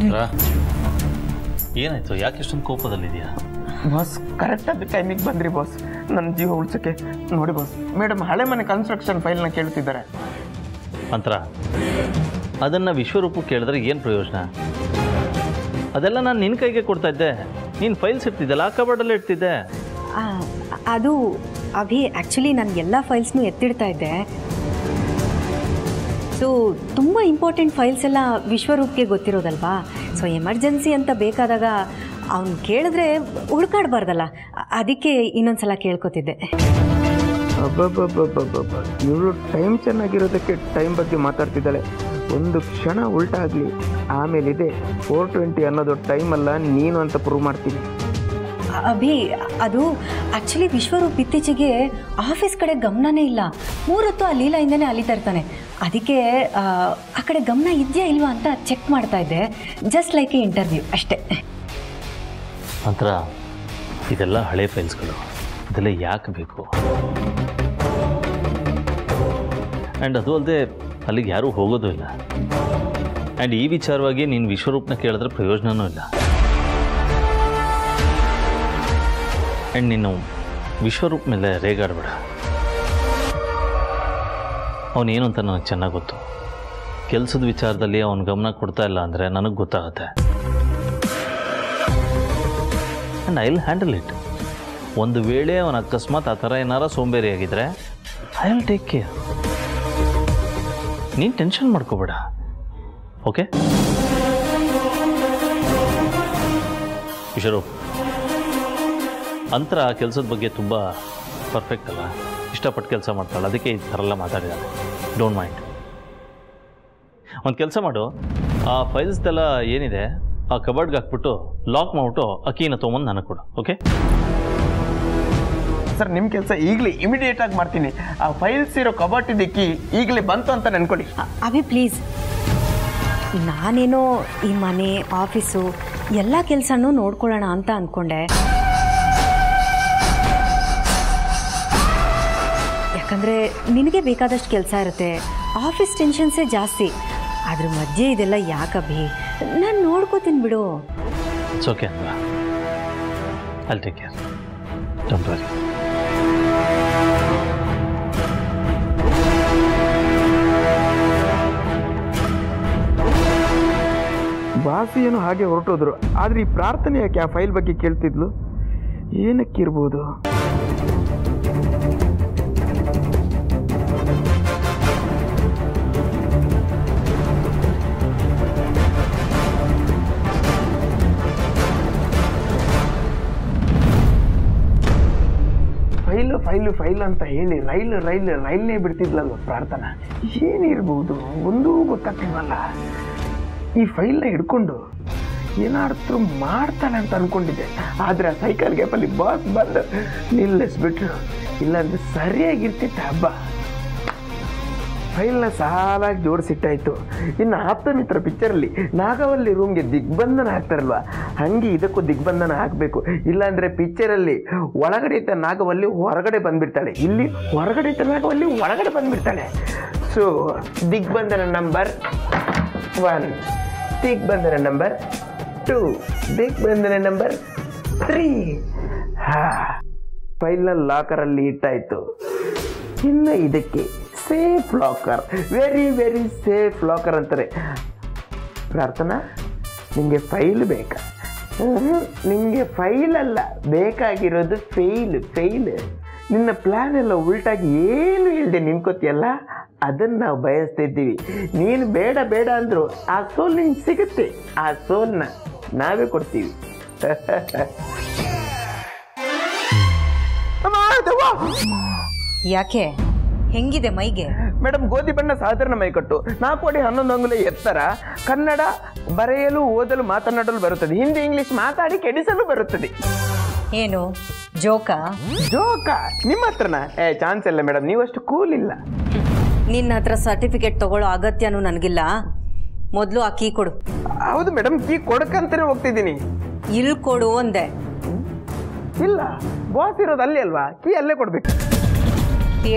ಮಂತ್ರ ಏನಾಯ್ತು ಯಾಕೆ ಇಷ್ಟೊಂದು ಕೋಪದಲ್ಲಿದೆಯಾ ಬಾಸ್ ಕರೆಕ್ಟಾದ ಟೈಮಿಗೆ ಬಂದ್ರಿ ಬಾಸ್ ನನ್ನ ಜೀವ ಉಳ್ಸಕ್ಕೆ ನೋಡಿ ಬಾಸ್ ಮೇಡಮ್ ಹಳೆ ಮನೆ ಕನ್ಸ್ಟ್ರಕ್ಷನ್ ಫೈಲ್ನ ಕೇಳ್ತಿದ್ದಾರೆ ಮಂತ್ರ ಅದನ್ನು ವಿಶ್ವರೂಪು ಕೇಳಿದ್ರೆ ಏನು ಪ್ರಯೋಜನ ಅದೆಲ್ಲ ನಾನು ನಿನ್ನ ಕೈಗೆ ಕೊಡ್ತಾ ಇದ್ದೆ ನೀನು ಫೈಲ್ಸ್ ಇರ್ತಿದ್ದಲ್ಲ ಆ ಕಬರ್ಡಲ್ಲೇ ಇಡ್ತಿದ್ದೆ ಆ, ಅದು ಅಭಿ ಆ್ಯಕ್ಚುಲಿ ನಾನು ಎಲ್ಲ ಫೈಲ್ಸ್ನೂ ಎತ್ತಿಡ್ತಾ ಇದ್ದೆ ಸೊ ತುಂಬ ಇಂಪಾರ್ಟೆಂಟ್ ಫೈಲ್ಸ್ ಎಲ್ಲ ವಿಶ್ವರೂಪ್ಗೆ ಗೊತ್ತಿರೋದಲ್ವಾ ಸೊ ಎಮರ್ಜೆನ್ಸಿ ಅಂತ ಬೇಕಾದಾಗ ಅವ್ನು ಕೇಳಿದ್ರೆ ಹುಡ್ಕಾಡ್ಬಾರ್ದಲ್ಲ ಅ- ಅದಕ್ಕೆ ಇನ್ನೊಂದು ಸಲ ಕೇಳ್ಕೊತಿದ್ದೆ ಅಬ್ಬಬ್ಬಬ್ಬಬ್ಬಬ್ಬ ಇವಳು ಟೈಮ್ ಚೆನ್ನಾಗಿರೋದಕ್ಕೆ ಟೈಮ್ ಬಗ್ಗೆ ಮಾತಾಡ್ತಿದ್ದಾಳೆ ಒಂದು ಕ್ಷಣ ಉಲ್ಟಾ ಆಗಲಿ ಆಮೇಲೆ ಇದೆ ಫೋರ್ ಟ್ವೆಂಟಿ ಅನ್ನೋದು ಟೈಮ್ ಅಲ್ಲ ನೀನು ಅಂತ ಪ್ರೂವ್ ಮಾಡ್ತೀನಿ ಅ- ಅಭಿ ಅದು ಆ್ಯಕ್ಚುಲಿ ವಿಶ್ವರೂಪ್ ಇತ್ತೀಚೆಗೆ ಆಫೀಸ್ ಕಡೆ ಗಮನನೇ ಇಲ್ಲ ಮೂರೊತ್ತು ಆ ಲೀಲಾಯಿಂದನೇ ಅಲಿತಾ ಇರ್ತಾನೆ ಅದಕ್ಕೆ ಆ, ಆ ಕಡೆ ಗಮನ ಇದೆಯಾ ಇಲ್ವಾ ಅಂತ ಚೆಕ್ ಮಾಡ್ತಾ ಇದ್ದೆ ಜಸ್ಟ್ ಲೈಕ್ ಎ ಇಂಟರ್ವ್ಯೂ ಅಷ್ಟೇ ಮಂತ್ರ ಇದೆಲ್ಲ ಹಳೆ ಫೈಲ್ಸ್ಗಳು ಇದೆಲ್ಲ ಯಾಕೆ ಬೇಕು ಆ್ಯಂಡ್ ಅದು ಅಲ್ಲದೆ ಅಲ್ಲಿಗೆ ಯಾರೂ ಹೋಗೋದು ಇಲ್ಲ ಆ್ಯಂಡ್ ಈ ವಿಚಾರವಾಗಿ ನೀನು ವಿಶ್ವರೂಪನ ಕೇಳಿದ್ರೆ ಪ್ರಯೋಜನವೂ ಇಲ್ಲ ಆ್ಯಂಡ್ ನೀನು ವಿಶ್ವರೂಪ್ ಮೇಲೆ ರೇಗಾಡಬೇಡ ಅವನೇನು ಅಂತ ನನಗೆ ಚೆನ್ನಾಗಿ ಗೊತ್ತು ಕೆಲಸದ ವಿಚಾರದಲ್ಲಿ ಅವನ ಗಮನ ಕೊಡ್ತಾ ಇಲ್ಲ ಅಂದರೆ ನನಗೆ ಗೊತ್ತಾಗುತ್ತೆ and I will handle it ಒಂದು ವೇಳೆ ಅವನ ಅಕಸ್ಮಾತ್ ಆ ಥರ ಏನಾರ ಸೋಂಬೇರಿ ಆಗಿದ್ರೆ ಐ ವಿಲ್ ಟೇಕ್ ಕೇರ್ ನೀನು ಟೆನ್ಷನ್ ಮಾಡ್ಕೋಬೇಡ ಓಕೆ ವಿಶ್ವರೂಪ್ ಅಂತರ ಕೆಲಸದ ಬಗ್ಗೆ ತುಂಬ ಪರ್ಫೆಕ್ಟ್ ಅಲ್ಲ ಇಷ್ಟಪಟ್ಟು ಕೆಲಸ ಮಾಡ್ತಾಳೆ ಅದಕ್ಕೆ ಈ ಥರ ಎಲ್ಲ ಮಾತಾಡಿದ್ದಾಳೆ ಡೋಂಟ್ ಮೈಂಡ್ ಒಂದು ಕೆಲಸ ಮಾಡು ಆ ಫೈಲ್ಸ್ದೆಲ್ಲ ಏನಿದೆ ಆ ಕಬರ್ಡ್ಗೆ ಹಾಕ್ಬಿಟ್ಟು ಲಾಕ್ ಮಾಡಿಬಿಟ್ಟು ಅಕ್ಕಿನ ತೊಗೊಂಬಂದು ನನಗೆ ಕೊಡು ಓಕೆ ಸರ್ ನಿಮ್ಮ ಕೆಲಸ ಈಗಲೇ ಇಮಿಡಿಯೇಟ್ ಆಗಿ ಮಾಡ್ತೀನಿ ಆ ಫೈಲ್ಸ್ ಇರೋ ಕಬಾಟ್ ದಿಕ್ಕಿ ಈಗಲೇ ಬಂತು ಅಂತ ನೆನ್ಕೊಳ್ಳಿ ಅ- ಅಭಿ ಪ್ಲೀಸ್ ನಾನೇನೋ ಈ ಮನೆ ಆಫೀಸು ಎಲ್ಲ ಕೆಲಸನೂ ನೋಡ್ಕೊಳ್ಳೋಣ ಅಂತ ಅಂದ್ಕೊಂಡೆ ಯಾಕಂದರೆ ನಿನಗೆ ಬೇಕಾದಷ್ಟು ಕೆಲಸ ಇರುತ್ತೆ ಆಫೀಸ್ ಟೆನ್ಷನ್ಸೇ ಜಾಸ್ತಿ ಅದ್ರ ಮಧ್ಯೆ ಇದೆಲ್ಲ ಯಾಕಭಿ ನಾನು ನೋಡ್ಕೋತೀನಿ ಬಿಡು ಇಟ್ಸ್ ಓಕೆ ಅಲ್ವಾ I'll take care don't worry ಬಾಸಿ ಏನು ಹಾಗೆ ಹೊರಟೋದ್ರು ಆದ್ರೆ ಈ ಪ್ರಾರ್ಥನೆ ಯಾಕೆ ಆ ಫೈಲ್ ಬಗ್ಗೆ ಕೇಳ್ತಿದ್ಲು ಏನಕ್ಕಿರ್ಬೋದು ಫೈಲು ಫೈಲು ಫೈಲ್ ಅಂತ ಹೇಳಿ ರೈಲು ರೈಲು ರೈಲ್ನೇ ಬಿಡ್ತಿದ್ಲಲ್ವ ಪ್ರಾರ್ಥನಾ ಏನಿರ್ಬೋದು ಒಂದೂ ಗೊತ್ತಾಗ್ತಿಲ್ವಲ್ಲ ಈ ಫೈಲ್ನ ಹಿಡ್ಕೊಂಡು ಏನಾದ್ರು ಮಾಡ್ತಾನೆ ಅಂತ ಅನ್ಕೊಂಡಿದ್ದೆ ಆದ್ರೆ ಆ ಸೈಕಲ್ ಗ್ಯಾಪಲ್ಲಿ ಬಾಸ್ ಬಂದು ನಿಲ್ಲಿಸ್ಬಿಟ್ರು ಇಲ್ಲಾಂದ್ರೆ ಸರಿಯಾಗಿರ್ತಿತ್ತು ಹಬ್ಬ ಫೈಲ್ನ ಸಾಲಾಗಿ ಜೋಡಿಸಿಟ್ಟಾಯ್ತು ಇನ್ನು ಆಪ್ತ ಮಿತ್ರ ಪಿಕ್ಚರಲ್ಲಿ ನಾಗವಲ್ಲಿ ರೂಮ್ಗೆ ದಿಗ್ಬಂಧನ ಹಾಕ್ತಾರಲ್ವಾ ಹಂಗೆ ಇದಕ್ಕೂ ದಿಗ್ಬಂಧನ ಹಾಕಬೇಕು ಇಲ್ಲಾಂದ್ರೆ ಪಿಕ್ಚರಲ್ಲಿ ಒಳಗಡೆ ಇದ್ದ ನಾಗವಲ್ಲಿ ಹೊರಗಡೆ ಬಂದ್ಬಿಡ್ತಾಳೆ ಇಲ್ಲಿ ಹೊರಗಡೆ ಇದ್ದ ನಾಗವಲ್ಲಿ ಒಳಗಡೆ ಬಂದ್ಬಿಡ್ತಾಳೆ ಸೊ ದಿಗ್ಬಂಧನ ನಂಬರ್ ಒನ್ ದಿಗ್ಬಂಧನ ನಂಬರ್ ಟೂ ದಿಗ್ಬಂಧನ ನಂಬರ್ ತ್ರೀ ಹಾ ಫೈಲ್ನ ಲಾಕರಲ್ಲಿ ಇಟ್ಟಾಯ್ತು ಇನ್ನು ಇದಕ್ಕೆ safe locker very very safe locker ಅಂತಾರೆ ಪ್ರಾರ್ಥನಾ ನಿಮಗೆ ಫೈಲ್ ಬೇಕಾ ನಿಮಗೆ ಫೈಲ್ ಅಲ್ಲ ಬೇಕಾಗಿರೋದು ಫೇಲ್ ಫೇಲ್ ನಿನ್ನ ಪ್ಲ್ಯಾನ್ ಎಲ್ಲ ಉಲ್ಟಾಗಿ ಏನು ಇಲ್ಲದೆ ನಿನ್ಕೋತಿಯಲ್ಲ ಅದನ್ನು ನಾವು ಬಯಸ್ತಿದ್ದೀವಿ ನೀನು ಬೇಡ ಬೇಡ ಅಂದರು ಆ ಸೋಲ್ ನಿಂಗೆ ಸಿಗುತ್ತೆ ಆ ಸೋಲ್ನ ನಾವೇ ಕೊಡ್ತೀವಿ ಅಮ್ಮ, ದೆವ್ವ! ಯಾಕೆ ಹೆಂಗಿದೆ ಮೈಗೆ ಮೇಡಮ್ ಗೋಧಿ ಬಣ್ಣ ಸಾಧಾರಣ ಮೈಕಟ್ಟು ನಾಲ್ಕು ಅಡಿ ಹನ್ನೊಂದು ಅಂಗುಲ ಎತ್ತರ ಕನ್ನಡ ಬರೆಯಲು ಓದಲು ಮಾತನಾಡಲು ಬರುತ್ತದೆ ಹಿಂದಿ ಇಂಗ್ಲಿಷ್ ಮಾತಾಡಿ ಕೆಡಿಸಲು ಬರುತ್ತದೆ ಏನು ಜೋಕಾ ಜೋಕ ನಿಮ್ಮ ಹತ್ರನ ಏ ಚಾನ್ಸ್ ಇಲ್ಲ ಮೇಡಮ್ ನೀವಷ್ಟು ಕೂಲ್ ಇಲ್ಲ ನಿನ್ನ ಹತ್ರ ಸರ್ಟಿಫಿಕೇಟ್ ತಗೊಳ್ಳೋ ಅಗತ್ಯನೂ ನನಗಿಲ್ಲ ಮೊದಲು ಆ ಕೀ ಕೊಡು ಹೌದು ಮೇಡಮ್ ಕೀ ಕೊಡಕಂತಾನೆ ಹೋಗ್ತಿದ್ದೀನಿ ಇಲ್ಲಿ ಕೊಡು ಅಂದೆ ಇಲ್ಲ ಬಾಸ್ ಇರೋದು ಅಲ್ಲಿ ಅಲ್ವಾ ಕೀ ಅಲ್ಲೇ ಕೊಡ್ಬೇಕು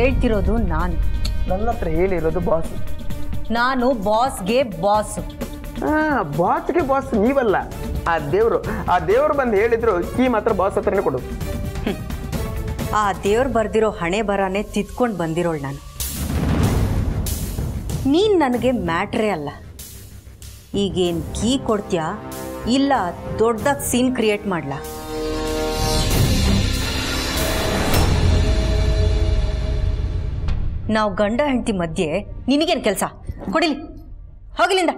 ಹೇಳ್ತಿರೋದು ನಾನು ನನ್ನ ಹತ್ರ ಹೇಳಿರೋದು ಬಾಸ್ ನಾನು ಬಾಸ್ಗೆ ಬಾಸ್ ಹಾಂ ಬಾಸ್ಗೆ ಬಾಸ್ ನೀವಲ್ಲ ಆ ದೇವರು ಆ ದೇವರು ಬಂದು ಹೇಳಿದ್ರು ಕೀ ಮಾತ್ರ ಬಾಸ್ ಹತ್ರನೇ ಕೊಡು ಆ ದೇವ್ರು ಬರ್ದಿರೋ ಹಣೆ ಬರನೇ ತಿದ್ಕೊಂಡು ಬಂದಿರೋಳು ನಾನು ನೀನು ನನಗೆ ಮ್ಯಾಟ್ರೇ ಅಲ್ಲ ಈಗೇನು ಕೀ ಕೊಡ್ತೀಯಾ ಇಲ್ಲ ದೊಡ್ಡದಾಗಿ ಸೀನ್ ಕ್ರಿಯೇಟ್ ಮಾಡ್ಲಾ ನಾವು ಗಂಡ ಹೆಂಡತಿ ಮಧ್ಯೆ ನಿನಗೇನು ಕೆಲಸ ಕೊಡಿಲಿ ಹೋಗಲಿಂದ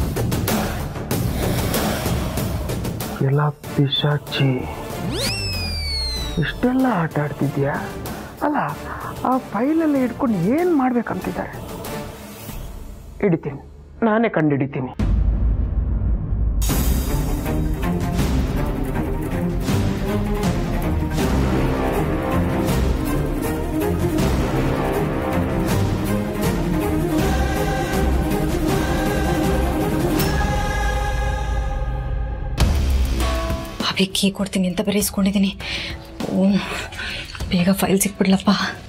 ಎಲ್ಲ ಪಿಶಾಚಿ ಇಷ್ಟೆಲ್ಲ ಆಟ ಆಡ್ತಿದ್ಯಾ ಅಲ್ಲ ಆ ಫೈಲಲ್ಲಿ ಇಟ್ಕೊಂಡು ಏನು ಮಾಡ್ಬೇಕಂತಿದ್ದಾರೆ ಹಿಡಿತೀನಿ ನಾನೇ ಕಂಡುಹಿಡಿತೀನಿ ಅಭಿ ಕೀ ಕೊಡ್ತೀನಿ ಅಂತ ಬೇರೆ ಇಸ್ಕೊಂಡಿದ್ದೀನಿ ಓ ಬೇಗ ಫೈಲ್ ಸಿಕ್ಬಿಡ್ಲಪ್ಪ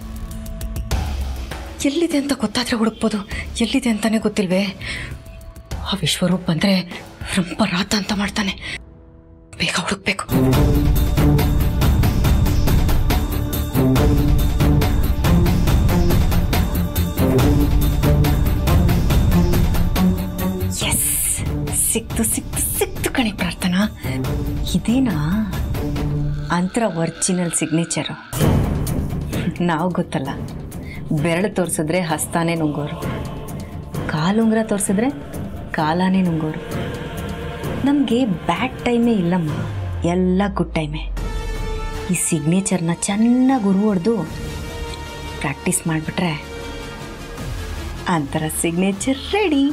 ಎಲ್ಲಿದೆ ಅಂತ ಗೊತ್ತಾದ್ರೆ ಹುಡುಕ್ಬೋದು ಎಲ್ಲಿದೆ ಅಂತಾನೆ ಗೊತ್ತಿಲ್ವೇ ಆ ವಿಶ್ವರೂಪ್ ಬಂದರೆ ರಂಪ ರಾತ ಅಂತ ಮಾಡ್ತಾನೆ ಬೇಗ ಹುಡುಕ್ಬೇಕು ಎಸ್ ಸಿಕ್ತು ಸಿಕ್ತು ಸಿಕ್ತು ಕಣೆ ಪ್ರಾರ್ಥನಾ ಇದೇನಾ ಅಂತರ ಒರಿಜಿನಲ್ ಸಿಗ್ನೇಚರು ನಾವು ಗೊತ್ತಲ್ಲ ಬೆರಳು ತೋರಿಸಿದ್ರೆ ಹಸ್ತಾನೇ ನುಂಗೋರು ಕಾಲುಂಗ್ರ ತೋರಿಸಿದ್ರೆ ಕಾಲಾನೇ ನುಂಗೋರು ನಮಗೆ ಬ್ಯಾಡ್ ಟೈಮೇ ಇಲ್ಲಮ್ಮ ಎಲ್ಲ ಗುಡ್ ಟೈಮೇ ಈ ಸಿಗ್ನೇಚರ್ನ ಚೆನ್ನಾಗಿ ಉರು ಹೊಡೆದು ಪ್ರಾಕ್ಟೀಸ್ ಮಾಡಿಬಿಟ್ರೆ Antara signature ready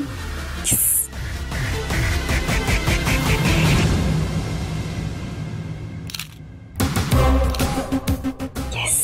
yes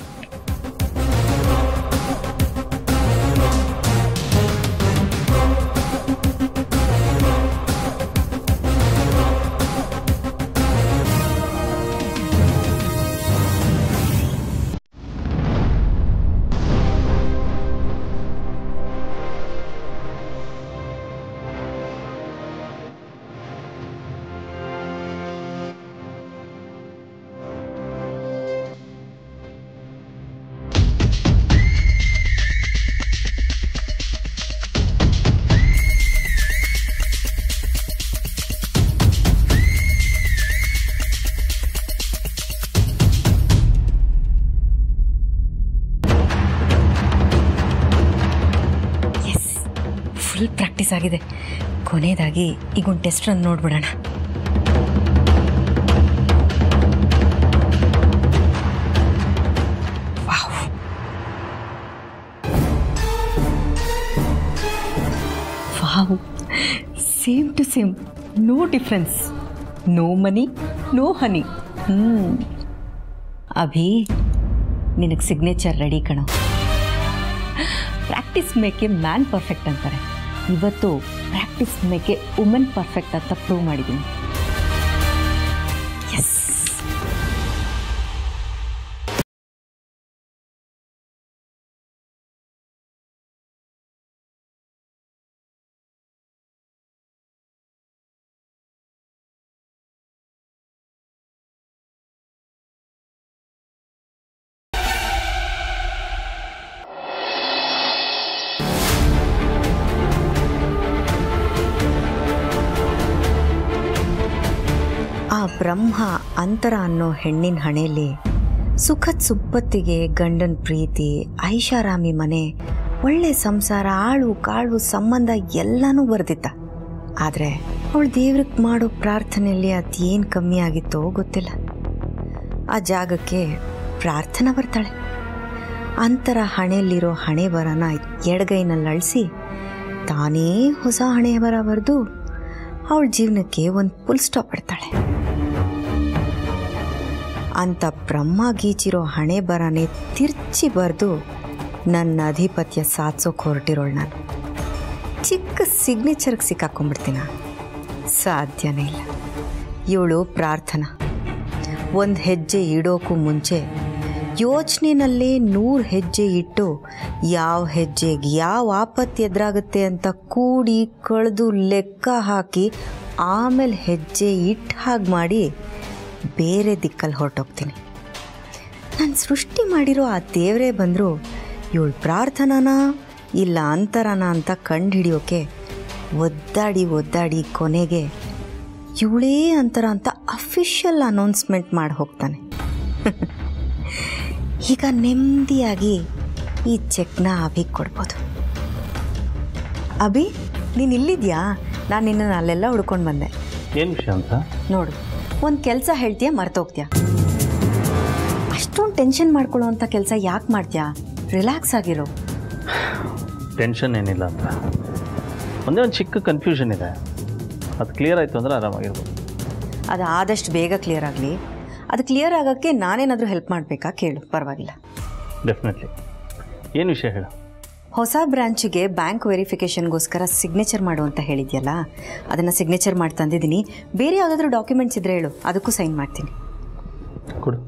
yes full practice ಆಗಿದೆ ಕೊನೆಯದಾಗಿ ಈಗ ಒಂದು ಟೆಸ್ಟ್ ರನ್ ನೋಡ್ಬಿಡೋಣ wow wow same to same no difference no money no honey ಹ್ಞೂ ಅಭಿ ನಿನಗೆ ಸಿಗ್ನೇಚರ್ ರೆಡಿ ಕಣೋ ಪ್ರಾಕ್ಟೀಸ್ ಮೇಕೆ ಮ್ಯಾನ್ ಪರ್ಫೆಕ್ಟ್ ಅಂತಾರೆ ಇವತ್ತು ಪ್ರಾಕ್ಟೀಸ್ ಮೇಕೆ ವುಮೆನ್ ಪರ್ಫೆಕ್ಟ್ ಅಂತ ಪ್ರೂವ್ ಮಾಡಿದ್ದೀನಿ ಎಸ್ ಆ ಬ್ರಹ್ಮ ಅಂತರ ಅನ್ನೋ ಹೆಣ್ಣಿನ ಹಣೆಯಲ್ಲಿ ಸುಖದ ಸುಪ್ಪತ್ತಿಗೆ ಗಂಡನ ಪ್ರೀತಿ ಐಷಾರಾಮಿ ಮನೆ ಒಳ್ಳೆ ಸಂಸಾರ ಆಳು ಕಾಳು ಸಂಬಂಧ ಎಲ್ಲನೂ ಬರ್ದಿತ್ತ ಆದರೆ ಅವಳು ದೇವ್ರಿಗೆ ಮಾಡೋ ಪ್ರಾರ್ಥನೆಯಲ್ಲಿ ಅದೇನು ಕಮ್ಮಿ ಆಗಿತ್ತೋ ಗೊತ್ತಿಲ್ಲ ಆ ಜಾಗಕ್ಕೆ ಪ್ರಾರ್ಥನಾ ಬರ್ತಾಳೆ ಅಂತರ ಹಣೆಯಲ್ಲಿರೋ ಹಣೆ ಬರನ ಎಡಗೈನಲ್ಲಿ ಅಳಿಸಿ ತಾನೇ ಹೊಸ ಹಣೆ ಬರ ಬರೆದು ಅವಳ ಜೀವನಕ್ಕೆ ಒಂದು ಫುಲ್ ಸ್ಟಾಪ್ ಇಡ್ತಾಳೆ ಅಂತ ಬ್ರಹ್ಮ ಗೀಚಿರೋ ಹಣೆ ಬರನೆ ತಿರ್ಚಿ ಬರೆದು ನನ್ನ ಅಧಿಪತ್ಯ ಸಾಧಿಸೋಕೆ ಹೊರಟಿರೋಳು ನಾನು ಚಿಕ್ಕ ಸಿಗ್ನೇಚರ್ಗೆ ಸಿಕ್ಕಾಕೊಂಡ್ಬಿಡ್ತೀನ ಸಾಧ್ಯನೇ ಇಲ್ಲ ಇವಳು ಪ್ರಾರ್ಥನಾ ಒಂದು ಹೆಜ್ಜೆ ಇಡೋಕ್ಕೂ ಮುಂಚೆ ಯೋಚನೆನಲ್ಲೇ ನೂರು ಹೆಜ್ಜೆ ಇಟ್ಟು ಯಾವ ಹೆಜ್ಜೆಗೆ ಯಾವ ಆಪತ್ತು ಎದುರಾಗುತ್ತೆ ಅಂತ ಕೂಡಿ ಕಳೆದು ಲೆಕ್ಕ ಹಾಕಿ ಆಮೇಲೆ ಹೆಜ್ಜೆ ಇಟ್ಟು ಹಾಗೆ ಮಾಡಿ ಬೇರೆ ದಿಕ್ಕಲ್ಲಿ ಹೊರಟೋಗ್ತೀನಿ ನಾನು ಸೃಷ್ಟಿ ಮಾಡಿರೋ ಆ ದೇವರೇ ಬಂದರೂ ಇವಳು ಪ್ರಾರ್ಥನಾನ ಇಲ್ಲ ಅಂತರನ ಅಂತ ಕಂಡು ಹಿಡಿಯೋಕೆ ಒದ್ದಾಡಿ ಒದ್ದಾಡಿ ಕೊನೆಗೆ ಇವಳೇ ಅಂತರ ಅಂತ ಅಫಿಷಿಯಲ್ ಅನೌನ್ಸ್ಮೆಂಟ್ ಮಾಡಿ ಹೋಗ್ತಾನೆ ಈಗ ನೆಮ್ಮದಿಯಾಗಿ ಈ ಚೆಕ್ನ ಅಭಿಗೆ ಕೊಡ್ಬೋದು ಅಭಿ ನೀನು ಇಲ್ಲಿದ್ಯಾ ನಾನು ನಿನ್ನನ್ನು ಅಲ್ಲೆಲ್ಲ ಹುಡ್ಕೊಂಡು ಬಂದೆ ಏನು ವಿಷಯ ಅಂತ ನೋಡು ಒಂದು ಕೆಲಸ ಹೇಳ್ತೀಯ ಮರ್ತೋಗ್ತೀಯ ಅಷ್ಟೊಂದು ಟೆನ್ಷನ್ ಮಾಡ್ಕೊಳ್ಳೋ ಅಂಥ ಕೆಲಸ ಯಾಕೆ ಮಾಡ್ತೀಯಾ ರಿಲ್ಯಾಕ್ಸ್ ಆಗಿರೋ ಟೆನ್ಷನ್ ಏನಿಲ್ಲ ಅಂತ ಒಂದೇ ಒಂದು ಚಿಕ್ಕ ಕನ್ಫ್ಯೂಷನ್ ಇದೆ ಅದು ಕ್ಲಿಯರ್ ಆಯಿತು ಅಂದರೆ ಆರಾಮಾಗಿರ್ಬೋದು ಅದು ಆದಷ್ಟು ಬೇಗ ಕ್ಲಿಯರ್ ಆಗಲಿ ಅದು ಕ್ಲಿಯರ್ ಆಗೋಕ್ಕೆ ನಾನೇನಾದರೂ ಹೆಲ್ಪ್ ಮಾಡಬೇಕಾ ಕೇಳು ಪರವಾಗಿಲ್ಲ ಡೆಫಿನೆಟ್ಲಿ ಏನು ವಿಷಯ ಹೇಳು ಹೊಸ ಬ್ರಾಂಚಿಗೆ ಬ್ಯಾಂಕ್ ವೆರಿಫಿಕೇಷನ್ಗೋಸ್ಕರ ಸಿಗ್ನೇಚರ್ ಮಾಡು ಅಂತ ಹೇಳಿದ್ಯಲ್ಲ ಅದನ್ನು ಸಿಗ್ನೇಚರ್ ಮಾಡಿ ತಂದಿದ್ದೀನಿ ಬೇರೆ ಯಾವುದಾದ್ರೂ ಡಾಕ್ಯುಮೆಂಟ್ಸ್ ಇದ್ದರೆ ಹೇಳು ಅದಕ್ಕೂ ಸೈನ್ ಮಾಡ್ತೀನಿ ಕೊಡು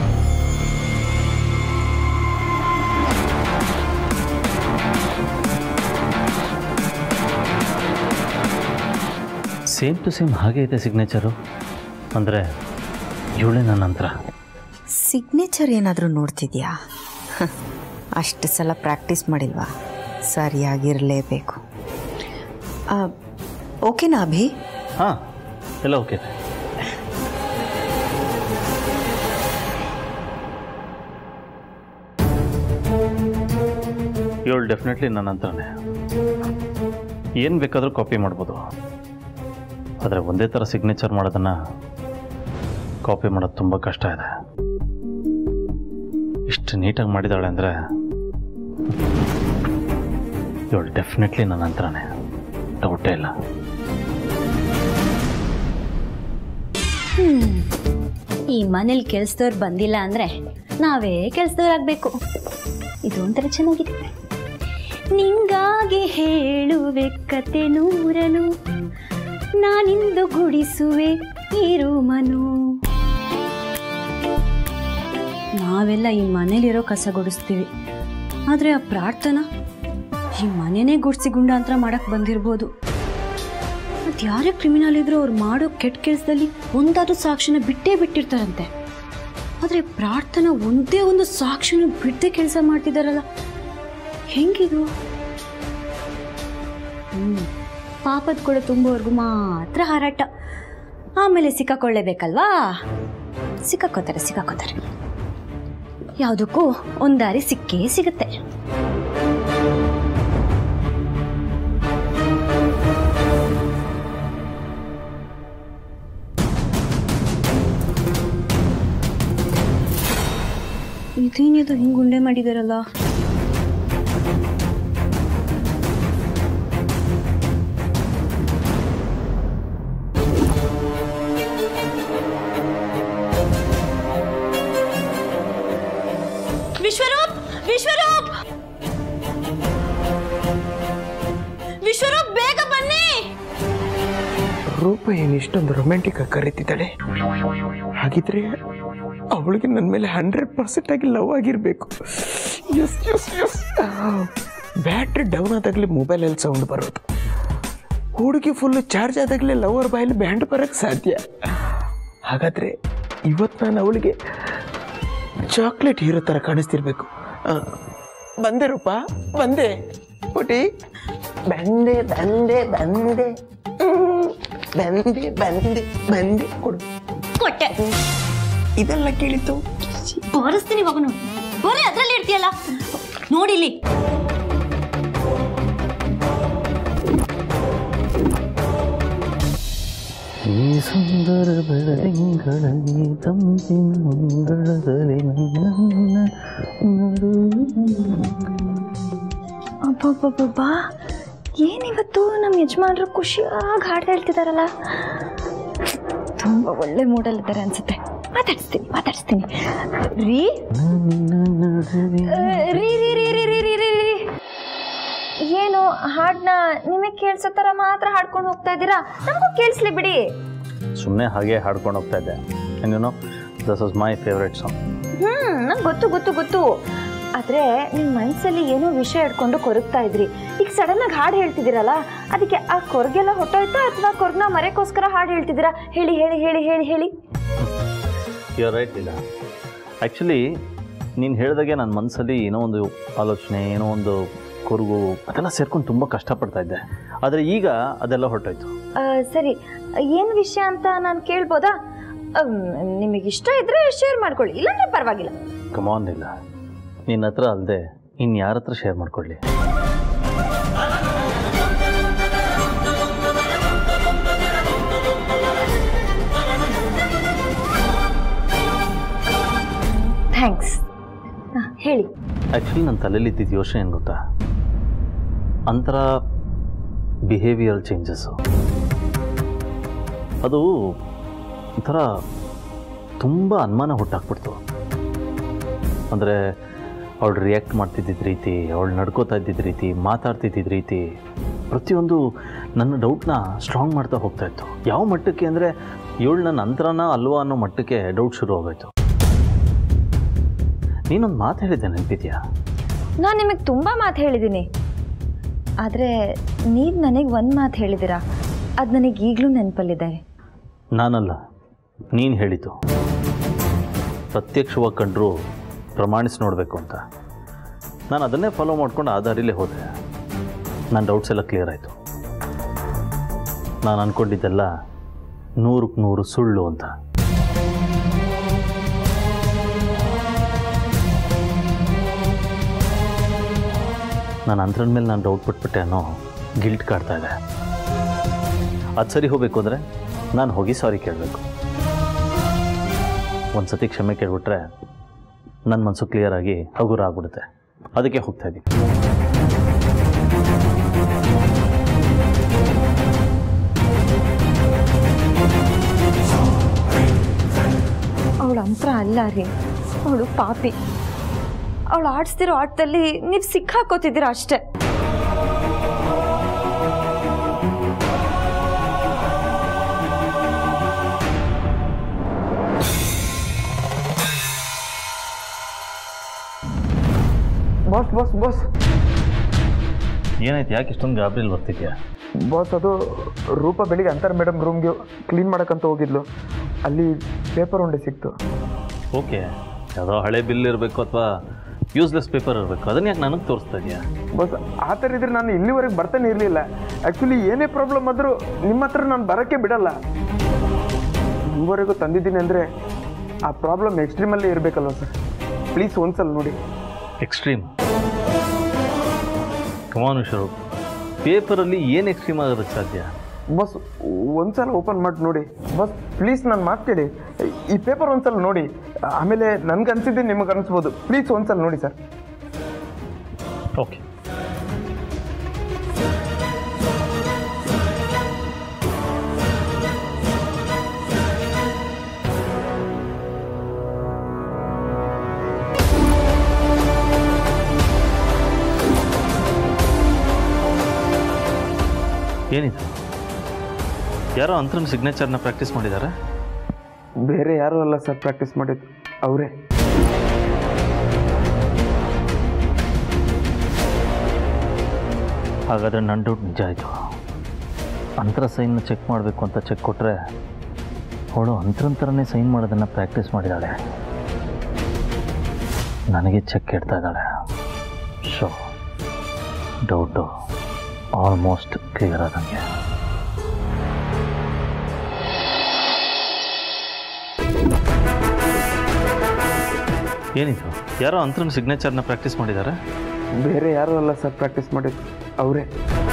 ಸೇಮ್ ಟು ಸೇಮ್ ಹಾಗೆ ಇದೆ ಸಿಗ್ನೇಚರು ಅಂದರೆ ಇವಳೇ ನನ್ನ ನಂತರ ಸಿಗ್ನೇಚರ್ ಏನಾದರೂ ನೋಡ್ತಿದ್ಯಾ ಹ, ಅಷ್ಟು ಸಲ ಪ್ರಾಕ್ಟೀಸ್ ಮಾಡಿಲ್ವಾ ಸರಿಯಾಗಿರಲೇಬೇಕು ಆ, ಓಕೆನಾ ಅಭಿ ಹಾಂ ಎಲ್ಲ ಓಕೆ ಇವಳು ಡೆಫಿನೆಟ್ಲಿ ನನ್ನ ನಂತರನೇ ಏನು ಬೇಕಾದರೂ ಕಾಪಿ ಮಾಡ್ಬೋದು ಆದರೆ ಒಂದೇ ಥರ ಸಿಗ್ನೇಚರ್ ಮಾಡೋದನ್ನು ಕಾಪಿ ಮಾಡೋದು ತುಂಬ ಕಷ್ಟ ಇದೆ ಇಷ್ಟು ನೀಟಾಗಿ ಮಾಡಿದಾಳೆ ಅಂದರೆ ಇವಳು ಡೆಫಿನೆಟ್ಲಿ ನನ್ನ ನಂತರನೇ ಡೌಟೇ ಇಲ್ಲ ಈ ಮನೇಲಿ ಕೆಲ್ಸದವ್ರು ಬಂದಿಲ್ಲ ಅಂದ್ರೆ ನಾವೇ ಕೆಲ್ಸದವ್ರಾಗಬೇಕು ಇದು ಒಂಥರ ಚೆನ್ನಾಗಿದೆ ನಿಂಗಾಗಿ ಹೇಳುವೆ ಕತೆ ನೂರನು ನಾನಿಂದು ಗುಡಿಸುವೆ ಇರುಮನು ನಾವೆಲ್ಲ ಈ ಮನೇಲಿರೋ ಕಸ ಗುಡಿಸ್ತೀವಿ ಆದರೆ ಆ ಪ್ರಾರ್ಥನಾ ಈ ಮನೆನೇ ಗುಡಿಸಿ ಗುಂಡಾಂತರ ಮಾಡಕ್ ಬಂದಿರ್ಬೋದು ಮತ್ತು ಯಾರೇ ಕ್ರಿಮಿನಲ್ ಇದ್ರೂ ಅವ್ರು ಮಾಡೋ ಕೆಟ್ಟ ಕೆಲಸದಲ್ಲಿ ಒಂದಾದ್ರೂ ಸಾಕ್ಷಿನ ಬಿಟ್ಟೇ ಬಿಟ್ಟಿರ್ತಾರಂತೆ ಆದರೆ ಪ್ರಾರ್ಥನಾ ಒಂದೇ ಒಂದು ಸಾಕ್ಷಿನ ಬಿಡದೆ ಕೆಲಸ ಮಾಡ್ತಿದ್ದಾರಲ್ಲ ಹೆಂಗಿದು ಹ್ಮ್ ಪಾಪದ ಕೂಡ ತುಂಬುವವರೆಗೂ ಮಾತ್ರ ಹಾರಾಟ ಆಮೇಲೆ ಸಿಕ್ಕಾಕೊಳ್ಳೇಬೇಕಲ್ವಾ ಸಿಕ್ಕಾಕೋತಾರೆ ಸಿಕ್ಕಾಕೋತಾರೆ ಯಾವುದಕ್ಕೂ ಒಂದು ದಾರಿ ಸಿಕ್ಕೇ ಸಿಗುತ್ತೆ ಇದೇನಿದು ಹಿಂಗೆ ಗುಂಡೆ ಮಾಡಿದಾರಲ್ಲ ವಿಶ್ವರೂಪ್ ವಿಶ್ವರೂಪ್ ವಿಶ್ವರೂಪ್ ಬೇಗ ಬನ್ನಿ ರೂಪ ಏನು ಇಷ್ಟೊಂದು ರೊಮ್ಯಾಂಟಿಕ್ ಆಗಿ ಕರೀತಿದ್ದಾಳೆ ಹಾಗಿದ್ರೆ ಅವಳಿಗೆ ನನ್ನ ಮೇಲೆ ಹಂಡ್ರೆಡ್ ಪರ್ಸೆಂಟ್ ಆಗಿ ಲವ್ ಆಗಿರಬೇಕು yes yes yes battery down ಆದಾಗಲೇ ಮೊಬೈಲಲ್ಲಿ ಸೌಂಡ್ ಬರೋದು ಹುಡುಗಿ ಫುಲ್ ಚಾರ್ಜ್ ಆದಾಗಲೇ ಲವರ್ ಬಾಯಲ್ಲಿ ಬ್ಯಾಂಡ್ ಬರೋಕ್ಕೆ ಸಾಧ್ಯ ಹಾಗಾದರೆ ಇವತ್ತು ನಾನು ಅವಳಿಗೆ ಚಾಕ್ಲೇಟ್ ಹೀರೋ ಥರ ಕಾಣಿಸ್ತಿರ್ಬೇಕು ಆ, ಬಂದೆ ರೂಪ ಬಂದೆ ಪುಟಿ ಬಂದೆ ಬಂದೆ ಬಂದೆ ಹ್ಮ್. ಬಂದೆ ಬಂದೆ ಬಂದೆ ಕೊಡು ಕೊಟ್ಟೆ ಇದೆಲ್ಲ ಕೇಳಿತು ಬಾರಿಸ್ತೀನಿ ಮಗನು ಬರೀ ಅದ್ರಲ್ಲಿ ಇರ್ತೀಯಲ್ಲ ನೋಡಿಲಿ ಈ ಸುಂದರ ಬೆಳದಿಂಗಳಲ್ಲಿ ತಂಪಿನ ಮುಂಗಳದಲ್ಲಿ ನನ್ನ ನಡು ಅಬ್ಬಬ್ಬಬ್ಬಾ ಏನಿವತ್ತು ನಮ್ಮ ಯಜಮಾನ್ರು ಖುಷಿಯಾಗಿ ಹಾಡು ಹೇಳ್ತಿದಾರಲ್ಲ ತುಂಬ ಒಳ್ಳೆ ಮೂಡಲ್ಲಿದ್ದಾರೆ ಅನ್ಸುತ್ತೆ ಮಾತಾಡಿಸ್ತೀನಿ ಮಾತಾಡಿಸ್ತೀನಿ ರೀ ಆ, ರೀ ರೀ ರೀ ರೀ ರೀ ರೀ ರೀ ರೀ ಏನು ಹಾಡನ್ನ ನಿಮಗೆ ಕೇಳಿಸೋ ಥರ ಮಾತ್ರ ಹಾಡ್ಕೊಂಡು ಹೋಗ್ತಾ ಇದ್ದೀರಾ ನಮಗೂ ಕೇಳಿಸ್ಲಿ ಬಿಡಿ ಸುಮ್ಮನೆ ಹಾಗೆ ಹಾಡ್ಕೊಂಡು ಹೋಗ್ತಾ ಇದ್ದೆ ಏನೋ this was my favourite song hmm ನಂಗೆ ಗೊತ್ತು ಗೊತ್ತು ಗೊತ್ತು ಆದ್ರೆ ನಿಮ್ ಮನ್ಸಲ್ಲಿ ಏನೋ ವಿಷಯ ಇಟ್ಕೊಂಡು ಕೊರಗ್ತಾ ಇದ್ರಿ ಈಗ ಸಡನ್ ಆಗಿ ಹಾಡು ಹೇಳ್ತಿದ್ದೀರಲ್ಲ ಅದಕ್ಕೆ ಆ ಕೊರಗೆಲ್ಲ ಹೊಟ್ಟೋಯ್ತಾ ಅಥವಾ ಕೊರ್ಗನ ಮರೆಗೋಸ್ಕರ ಹಾಡು ಹೇಳ್ತಿದ್ದೀರಾ ಹೇಳಿ ಹೇಳಿ ಹೇಳಿ ಹೇಳಿ ಹೇಳಿ ಯು ರೈಟ್ ಇಲ್ಲ ಆ್ಯಕ್ಚುಲಿ ನೀನು ಹೇಳಿದಾಗೆ ನನ್ನ ಮನಸ್ಸಲ್ಲಿ ಏನೋ ಒಂದು ಆಲೋಚನೆ ಏನೋ ಒಂದು ಕೊರಗು ಅದೆಲ್ಲ ಸೇರ್ಕೊಂಡು ತುಂಬ ಕಷ್ಟಪಡ್ತಾ ಇದ್ದೆ ಆದರೆ ಈಗ ಅದೆಲ್ಲ ಹೊರಟೋಯ್ತು ಆ, ಸರಿ ಏನು ವಿಷಯ ಅಂತ ನಾನು ಕೇಳ್ಬೋದಾ ನಿಮಗೆ ಇಷ್ಟ ಇದ್ರೆ ಶೇರ್ ಮಾಡ್ಕೊಳ್ಳಿ ಇಲ್ಲಾಂದ್ರೆ ಪರವಾಗಿಲ್ಲ ಕಮಾನ್ ಇಲ್ಲ ನಿನ್ನ ಹತ್ರ ಅಲ್ಲದೆ ಇನ್ನು ಯಾರ ಹತ್ರ ಶೇರ್ ಮಾಡ್ಕೊಳ್ಳಿ ಥ್ಯಾಂಕ್ಸ್ ಹೇಳಿ ಆ್ಯಕ್ಚುಲಿ ನನ್ನ ತಲೆಯಲ್ಲಿ ಇದ್ದಿದ್ದು ಯೋಚನೆ ಏನು ಗೊತ್ತಾ ಅಂತರ ಬಿಹೇವಿಯರ್ ಚೇಂಜಸ್ಸು ಅದು ಒಂಥರ ತುಂಬ ಅನುಮಾನ ಹುಟ್ಟಾಕ್ಬಿಡ್ತು ಅಂದರೆ ಅವಳು ರಿಯಾಕ್ಟ್ ಮಾಡ್ತಿದ್ದಿದ್ದ ರೀತಿ ಅವಳು ನಡ್ಕೋತಾ ಇದ್ದಿದ್ದ ರೀತಿ ಮಾತಾಡ್ತಿದ್ದಿದ್ದ ರೀತಿ ಪ್ರತಿಯೊಂದು ನನ್ನ ಡೌಟ್ನ ಸ್ಟ್ರಾಂಗ್ ಮಾಡ್ತಾ ಹೋಗ್ತಾ ಇತ್ತು ಯಾವ ಮಟ್ಟಕ್ಕೆ ಅಂದರೆ ಇವಳು ನನ್ನ ಅಂತರನ ಅಲ್ವಾ ಅನ್ನೋ ಮಟ್ಟಕ್ಕೆ ಡೌಟ್ ಶುರು ಆಗೋಯ್ತು ನೀನೊಂದು ಮಾತು ಹೇಳಿದ್ದೆ ನೆನಪಿದ್ಯಾ ನಾನು ನಿಮಗೆ ತುಂಬ ಮಾತು ಹೇಳಿದ್ದೀನಿ ಆದರೆ ನೀವು ನನಗೆ ಒಂದು ಮಾತು ಹೇಳಿದ್ದೀರಾ ಅದು ನನಗೆ ಈಗಲೂ ನೆನಪಲ್ಲಿದೆ ನಾನಲ್ಲ ನೀನು ಹೇಳಿತು ಪ್ರತ್ಯಕ್ಷವಾಗಿ ಕಂಡ್ರು ಪ್ರಮಾಣಿಸಿ ನೋಡಬೇಕು ಅಂತ ನಾನು ಅದನ್ನೇ ಫಾಲೋ ಮಾಡ್ಕೊಂಡು ಆ ದಾರಿಲೇ ಹೋದೆ ನನ್ನ ಡೌಟ್ಸ್ ಎಲ್ಲ ಕ್ಲಿಯರ್ ಆಯಿತು ನಾನು ಅಂದ್ಕೊಂಡಿದ್ದೆಲ್ಲ ನೂರಕ್ಕೆ ನೂರು ಸುಳ್ಳು ಅಂತ ನಾನು ಅಂದ್ರನ ಮೇಲೆ ನಾನು ಡೌಟ್ ಪಟ್ಬಿಟ್ಟೆ ಅನ್ನೋ ಗಿಲ್ಟ್ ಕಾಡ್ತಾ ಇದೆ ಅದು ಸರಿ ಹೋಗಬೇಕು ಅಂದರೆ ನಾನು ಹೋಗಿ ಸಾರಿ ಕೇಳಬೇಕು ಒಂದು ಸತಿ ಕ್ಷಮೆ ಕೇಳ್ಬಿಟ್ರೆ ನನ್ನ ಮನಸ್ಸು ಕ್ಲಿಯರ್ ಆಗಿ ಹಗುರ ಆಗ್ಬಿಡುತ್ತೆ ಅದಕ್ಕೆ ಹೋಗ್ತಾ ಇದ್ದೀನಿ ಅವಳು ಅಂತರ ಅಲ್ಲ ರೀ ಅವಳು ಪಾಪಿ ಅವಳು ಆಡಿಸ್ತಿರೋ ಆಟದಲ್ಲಿ ನೀವು ಸಿಕ್ಕಾಕೋತಿದ್ದೀರಾ ಅಷ್ಟೇ ಬಾಸ್ ಬಾಸ್ ಬಾಸ್ ಏನಾಯ್ತು ಯಾಕೆ ಇಷ್ಟೊಂದು ಗಾಬರಿಲಿ ಬರ್ತಿದ್ಯಾ ಬಾಸ್ ಅದು ರೂಪ ಬೆಳಿಗ್ಗೆ ಅಂತಾರೆ ಮೇಡಮ್ ರೂಮ್ಗೆ ಕ್ಲೀನ್ ಮಾಡಕ್ಕಂತ ಹೋಗಿದ್ಲು ಅಲ್ಲಿ ಪೇಪರ್ ಉಂಡೆ ಸಿಕ್ತು ಓಕೆ ಯಾವುದೋ ಹಳೆ ಬಿಲ್ ಇರಬೇಕು ಅಥವಾ ಯೂಸ್ಲೆಸ್ ಪೇಪರ್ ಇರಬೇಕು ಅದನ್ನ ಯಾಕೆ ನನಗೆ ತೋರಿಸ್ತಾ ಇದೆಯಾ ಬಸ್ ಆ ಥರ ಇದ್ರೆ ನಾನು ಇಲ್ಲಿವರೆಗೆ ಬರ್ತಾನೆ ಇರಲಿಲ್ಲ ಆ್ಯಕ್ಚುಲಿ ಏನೇ ಪ್ರಾಬ್ಲಮ್ ಆದರೂ ನಿಮ್ಮ ಹತ್ರ ನಾನು ಬರೋಕ್ಕೆ ಬಿಡಲ್ಲ ಇದುವರೆಗೂ ತಂದಿದ್ದೀನಿ ಅಂದರೆ ಆ ಪ್ರಾಬ್ಲಮ್ ಎಕ್ಸ್ಟ್ರೀಮಲ್ಲೇ ಇರಬೇಕಲ್ವ ಸರ್ ಪ್ಲೀಸ್ ಒಂದ್ಸಲ ನೋಡಿ ಎಕ್ಸ್ಟ್ರೀಮ್ ಕಮಾನ್ ವಿಶ್ವರು ಪೇಪರಲ್ಲಿ ಏನು ಎಕ್ಸ್ಟ್ರೀಮ್ ಆಗೋದಕ್ಕೆ ಸಾಧ್ಯ ಬಸ್ ಒಂದ್ಸಲ ಓಪನ್ ಮಾಡಿ ನೋಡಿ ಬಸ್ ಪ್ಲೀಸ್ ನಾನು ಮಾತು ಕೇಳಿ ಈ ಪೇಪರ್ ಒಂದ್ಸಲ ನೋಡಿ ಆಮೇಲೆ ನನ್ಗೆ ಅನ್ಸಿದ್ದೆ ನಿಮಗೆ ಅನಿಸ್ಬೋದು ಪ್ಲೀಸ್ ಒಂದ್ಸಲ ನೋಡಿ ಸರ್ ಓಕೆ ಏನಿದು ಯಾರೋ ಅಂತರನ ಸಿಗ್ನೇಚರ್ನ ಪ್ರಾಕ್ಟೀಸ್ ಮಾಡಿದ್ದಾರೆ ಬೇರೆ ಯಾರೂ ಅಲ್ಲ ಸರ್ ಪ್ರಾಕ್ಟೀಸ್ ಮಾಡಿದ್ದು ಅವರೇ ಹಾಗಾದರೆ ನನ್ನ ಡೌಟ್ ನಿಜ ಆಯಿತು ಅಂತರ ಸೈನ್ನ ಚೆಕ್ ಮಾಡಬೇಕು ಅಂತ ಚೆಕ್ ಕೊಟ್ಟರೆ ಅವಳು ಅಂತರಂತರನೇ ಸೈನ್ ಮಾಡೋದನ್ನು ಪ್ರಾಕ್ಟೀಸ್ ಮಾಡಿದ್ದಾಳೆ ನನಗೆ ಚೆಕ್ ಇಡ್ತಾ ಇದ್ದಾಳೆ ಶೋ ಡೌಟು ಆಲ್ಮೋಸ್ಟ್ ಕ್ಲಿಯರ್ ಆದಂಗೆ ಏನಿದು ಯಾರೋ ಅಂತರನ ಸಿಗ್ನೇಚರ್ನ ಪ್ರಾಕ್ಟೀಸ್ ಮಾಡಿದ್ದಾರೆ ಬೇರೆ ಯಾರೂ ಅಲ್ಲ ಸರ್ ಪ್ರಾಕ್ಟೀಸ್ ಮಾಡಿದ್ದು ಅವರೇ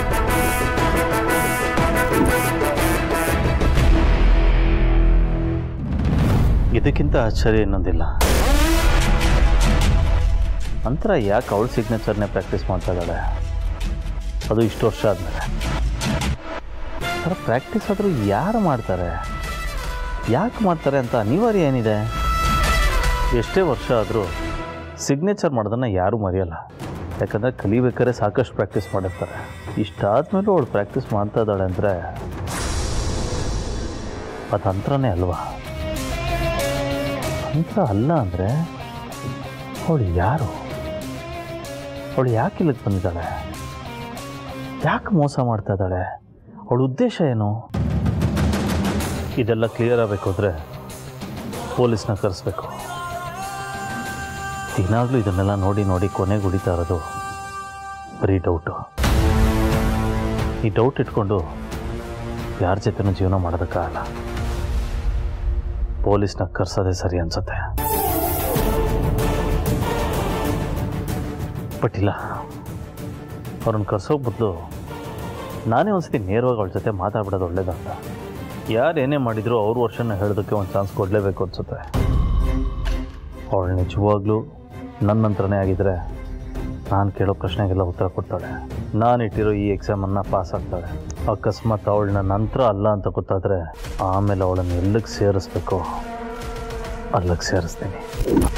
ಇದಕ್ಕಿಂತ ಆಶ್ಚರ್ಯ ಇನ್ನೊಂದಿಲ್ಲ ನಂತರ ಯಾಕೆ ಅವಳ ಸಿಗ್ನೇಚರ್ನೇ ಪ್ರಾಕ್ಟೀಸ್ ಮಾಡ್ತಾ ಇದ್ದಾಳೆ ಅದು ಇಷ್ಟು ವರ್ಷ ಆದಮೇಲೆ ಥರ ಪ್ರಾಕ್ಟೀಸ್ ಆದರೂ ಯಾರು ಮಾಡ್ತಾರೆ ಯಾಕೆ ಮಾಡ್ತಾರೆ ಅಂತ ಅನಿವಾರ್ಯ ಏನಿದೆ ಎಷ್ಟೇ ವರ್ಷ ಆದರೂ ಸಿಗ್ನೇಚರ್ ಮಾಡೋದನ್ನು ಯಾರೂ ಮರೆಯಲ್ಲ ಯಾಕಂದರೆ ಕಲಿಬೇಕಾದ್ರೆ ಸಾಕಷ್ಟು ಪ್ರಾಕ್ಟೀಸ್ ಮಾಡಿರ್ತಾರೆ ಇಷ್ಟಾದ್ಮೇಲೂ ಅವಳು ಪ್ರಾಕ್ಟೀಸ್ ಮಾಡ್ತಾ ಇದ್ದಾಳೆ ಅಂದರೆ ಅದು ಅಂತರನೇ ಅಲ್ವಾ ಅಂತ ಅಲ್ಲ ಅಂದರೆ ಅವಳು ಯಾರು ಅವಳು ಯಾಕೆ ಇಲ್ಲಿಗೆ ಬಂದಿದ್ದಾಳೆ ಯಾಕೆ ಮೋಸ ಮಾಡ್ತಾ ಇದ್ದಾಳೆ ಅವಳ ಉದ್ದೇಶ ಏನು ಇದೆಲ್ಲ ಕ್ಲಿಯರ್ ಆಗಬೇಕು ಅಂದರೆ ಪೊಲೀಸ್ನ ಕರೆಸ್ಬೇಕು ದಿನಾಗಲೂ ಇದನ್ನೆಲ್ಲ ನೋಡಿ ನೋಡಿ ಕೊನೆಗೆ ಉಳಿತಾ ಇರೋದು ಬರೀ ಡೌಟು ಈ ಡೌಟ್ ಇಟ್ಕೊಂಡು ಯಾರ ಜೊತೆನೂ ಜೀವನ ಮಾಡೋದಕ್ಕಾಗಲ್ಲ ಪೊಲೀಸ್ನ ಕರ್ಸೋದೇ ಸರಿ ಅನ್ಸುತ್ತೆ ಬಟ್ ಇಲ್ಲ ಅವ್ರನ್ನ ಕರ್ಸೋಕೆ ಬದಲು ನಾನೇ ಒಂದ್ಸತಿ ನೇರವಾಗಿ ಅವಳ ಜೊತೆ ಮಾತಾಡ್ಬಿಡೋದು ಒಳ್ಳೇದಂತ ಯಾರು ಏನೇ ಮಾಡಿದ್ರು ಅವ್ರ ವರ್ಷನ ಹೇಳೋದಕ್ಕೆ ಒಂದು ಚಾನ್ಸ್ ಕೊಡಲೇಬೇಕು ಅನ್ಸುತ್ತೆ ಅವಳು ನಿಜವಾಗ್ಲೂ ನನ್ನ ಹತ್ರನೇ ಆಗಿದ್ರೆ ನಾನು ಕೇಳೋ ಪ್ರಶ್ನೆಗೆಲ್ಲ ಉತ್ತರ ಕೊಡ್ತಾಳೆ ನಾನು ಇಟ್ಟಿರೋ ಈ ಎಕ್ಸಾಮನ್ನು ಪಾಸ್ ಆಗ್ತಾಳೆ ಅಕಸ್ಮಾತ್ ಅವಳನ್ನ ನಂತರ ಅಲ್ಲ ಅಂತ ಗೊತ್ತಾದರೆ ಆಮೇಲೆ ಅವಳನ್ನು ಎಲ್ಲಿಗೆ ಸೇರಿಸ್ಬೇಕು ಅಲ್ಲಿಗೆ ಸೇರಿಸ್ತೀನಿ